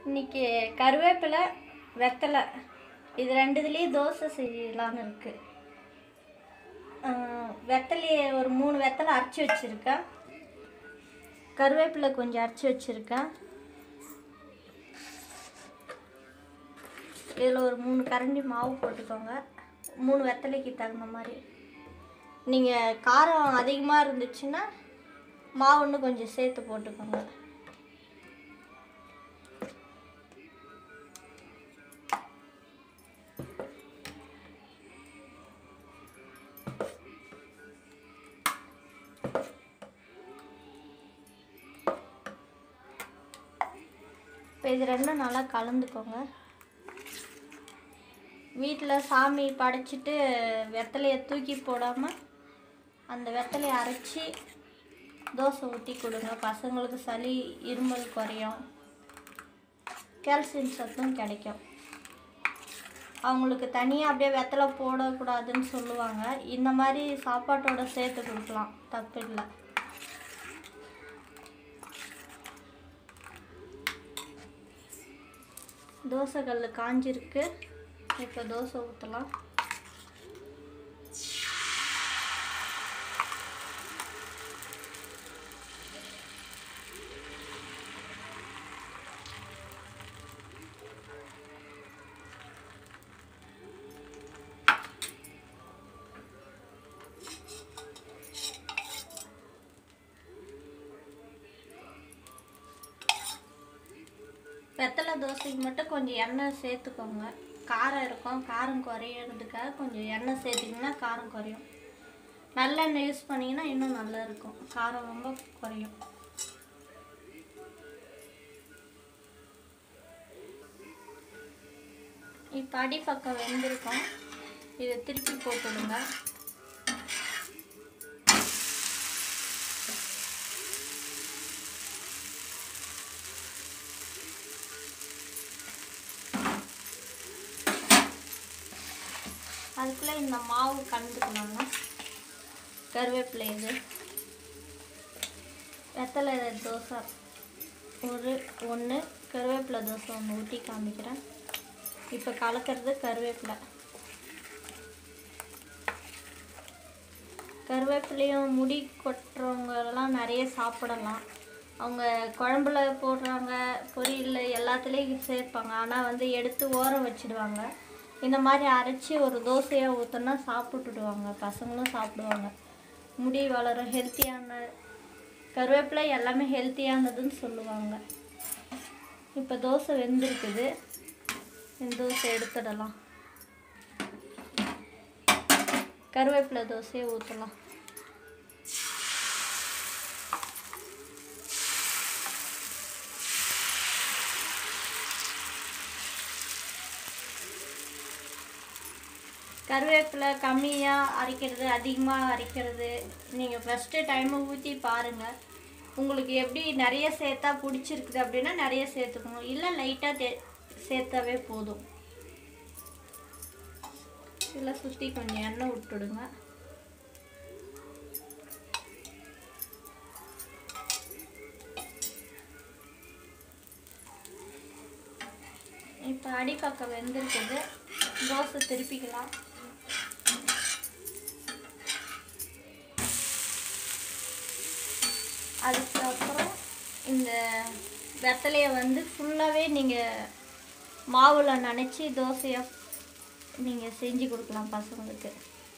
இன்னைக்கு கருவேப்பிலை வெத்தலை இது ரெண்டுத்துலேயும் தோசை செய்யலான்னு இருக்கு ஆஹ் வெத்தலையை ஒரு மூணு வெத்தலை அரைச்சி வச்சுருக்கேன் கருவேப்பிலை கொஞ்சம் அரைச்சி வச்சுருக்கேன் இதில் ஒரு மூணு கரண்டி மாவு போட்டுக்கோங்க மூணு வெத்தலைக்கு தகுந்த மாதிரி நீங்கள் காரம் அதிகமாக இருந்துச்சுன்னா மாவு இன்னும் கொஞ்சம் சேர்த்து போட்டுக்கோங்க இப்போ இது ரெண்டும் நல்லா கலந்துக்கோங்க வீட்டில் சாமி படைச்சிட்டு வெத்தலையை தூக்கி போடாமல் அந்த வெத்தலையை அரைச்சி தோசை ஊற்றி கொடுங்க பசங்களுக்கு சளி இருமல் குறையும் கால்சியம் சத்தும் கிடைக்கும் அவங்களுக்கு தனியாக அப்படியே வெத்தலை போடக்கூடாதுன்னு சொல்லுவாங்க இந்த மாதிரி சாப்பாட்டோட சேர்த்து கொடுக்கலாம் தப்பு இல்லை தோசை கல் காஞ்சிருக்கு இப்போ தோசை ஊற்றலாம் வெத்தலை தோசைக்கு மட்டும் கொஞ்சம் எண்ணெய் சேர்த்துக்கோங்க காரம் இருக்கும் காரம் குறையிறதுக்காக கொஞ்சம் எண்ணெய் சேர்த்திங்கன்னா காரம் குறையும் நல்லெண்ணெய் யூஸ் பண்ணிங்கன்னா இன்னும் நல்லா இருக்கும் காரம் ரொம்ப குறையும் இப்போ அடிப்பக்கம் வெந்திருக்கும் இதை திருப்பி போட்டுடுங்க அதுக்குள்ளே இந்த மாவு கலந்துக்கலாங்க கருவேப்பிலை இது வெத்தலை தோசை ஒரு ஒன்று கருவேப்பிலை தோசை ஒன்று ஊற்றி காமிக்கிறேன் இப்போ கலக்கிறது கருவேப்பிலை கருவேப்பிலையும் முடி கொட்டுறவங்கெல்லாம் நிறைய சாப்பிடலாம் அவங்க குழம்புல போடுறாங்க பொரியல் எல்லாத்துலேயும் சேர்ப்பாங்க ஆனால் வந்து எடுத்து ஓரம் வச்சிடுவாங்க இந்த மாதிரி அரைச்சி ஒரு தோசையாக ஊற்றினா சாப்பிட்டுடுவாங்க பசங்களும் சாப்பிடுவாங்க முடி வளரும் ஹெல்த்தியான கருவேப்பிலை எல்லாமே ஹெல்த்தியானதுன்னு சொல்லுவாங்க இப்போ தோசை வெந்திருக்குது இந்த தோசை எடுத்துடலாம் கருவேப்பிலை தோசையை ஊற்றலாம் கருவேப்பிலை கம்மியாக அரைக்கிறது அதிகமாக அரைக்கிறது நீங்கள் ஃபஸ்ட்டு டைமை ஊற்றி பாருங்கள் உங்களுக்கு எப்படி நிறைய சேர்த்தா பிடிச்சிருக்குது அப்படின்னா நிறைய சேர்த்துக்கணும் இல்லை லைட்டாக தே சேர்த்தாவே போதும் இதில் சுற்றி கொஞ்சம் எண்ணெய் விட்டுடுங்க இப்போ அடிப்பக்கம் வெந்திருக்குது தோசை திருப்பிக்கலாம் அதுக்கப்புறம் இந்த வெத்தலையை வந்து ஃபுல்லாகவே நீங்கள் மாவில் நனைச்சி தோசையாக நீங்கள் செஞ்சு கொடுக்கலாம் பசங்களுக்கு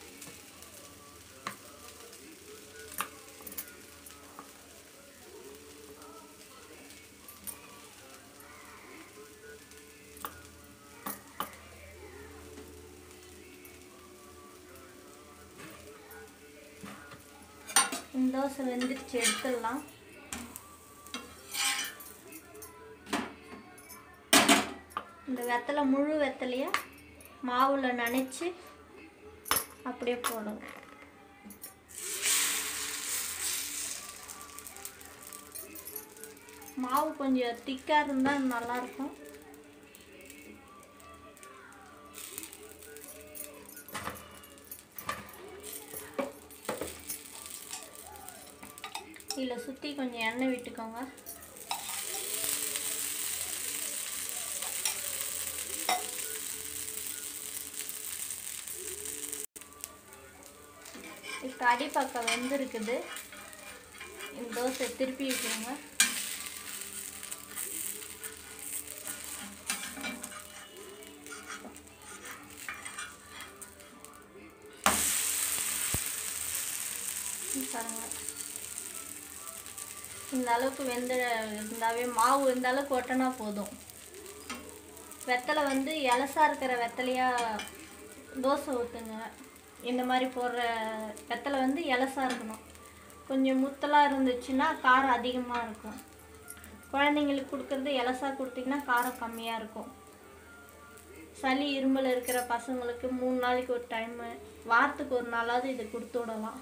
இந்த தோசை வெந்துருச்சு எடுத்துடலாம் இந்த வெத்தலை முழு வெத்தலையை மாவில் நனைச்சி அப்படியே போடணும் மாவு கொஞ்சம் திக்காக இருந்தால் நல்லாயிருக்கும் இதில் சுற்றி கொஞ்சம் எண்ணெய் விட்டுக்கோங்க இப்போ அடிப்பக்கம் வெந்திருக்குது இந்த தோசை திருப்பி வைக்கணுங்க இங்க பாருங்க இந்த அளவுக்கு வெந்த இருந்தாவே மாவு இந்த அளவுக்கு ஒட்டினா போதும் வெத்தலை வந்து இலசா இருக்கிற வெத்தலையா தோசை ஊற்றுங்க இந்த மாதிரி போடுற வெத்தலை வந்து இலசா இருக்கணும் கொஞ்சம் முத்தலாக இருந்துச்சுன்னா காரம் அதிகமாக இருக்கும் குழந்தைங்களுக்கு கொடுக்குறது இலசா கொடுத்தீங்கன்னா காரம் கம்மியாக இருக்கும் சளி இருமல் இருக்கிற பசங்களுக்கு மூணு நாளைக்கு ஒரு டைமு வாரத்துக்கு ஒரு நாளாவது இது கொடுத்து விடலாம்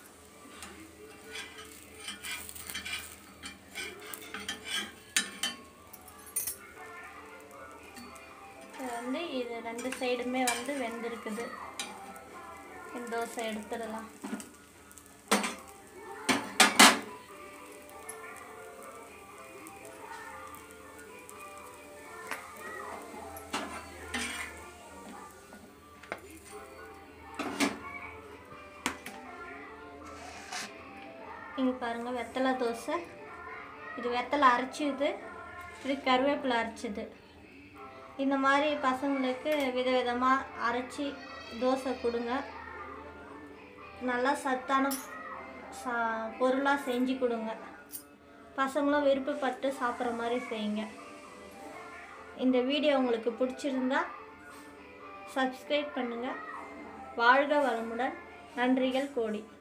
இது வந்து இது ரெண்டு சைடுமே வந்து வெந்திருக்குது இந்த தோசை எடுத்துடலாம் இங்கே பாருங்கள் வெத்தலை தோசை இது வெத்தலை அரைச்சிது இது கருவேப்பிலை அரைச்சிது இந்த மாதிரி பசங்களுக்கு விதவிதமாக அரைச்சி தோசை கொடுங்க நல்லா சத்தான சா பொருளாக செஞ்சு கொடுங்க பசங்களும் விருப்பப்பட்டு சாப்பிட்ற மாதிரி செய்யுங்க இந்த வீடியோ உங்களுக்கு பிடிச்சிருந்தா சப்ஸ்கிரைப் பண்ணுங்கள் வாழ்க வளமுடன் நன்றிகள் கோடி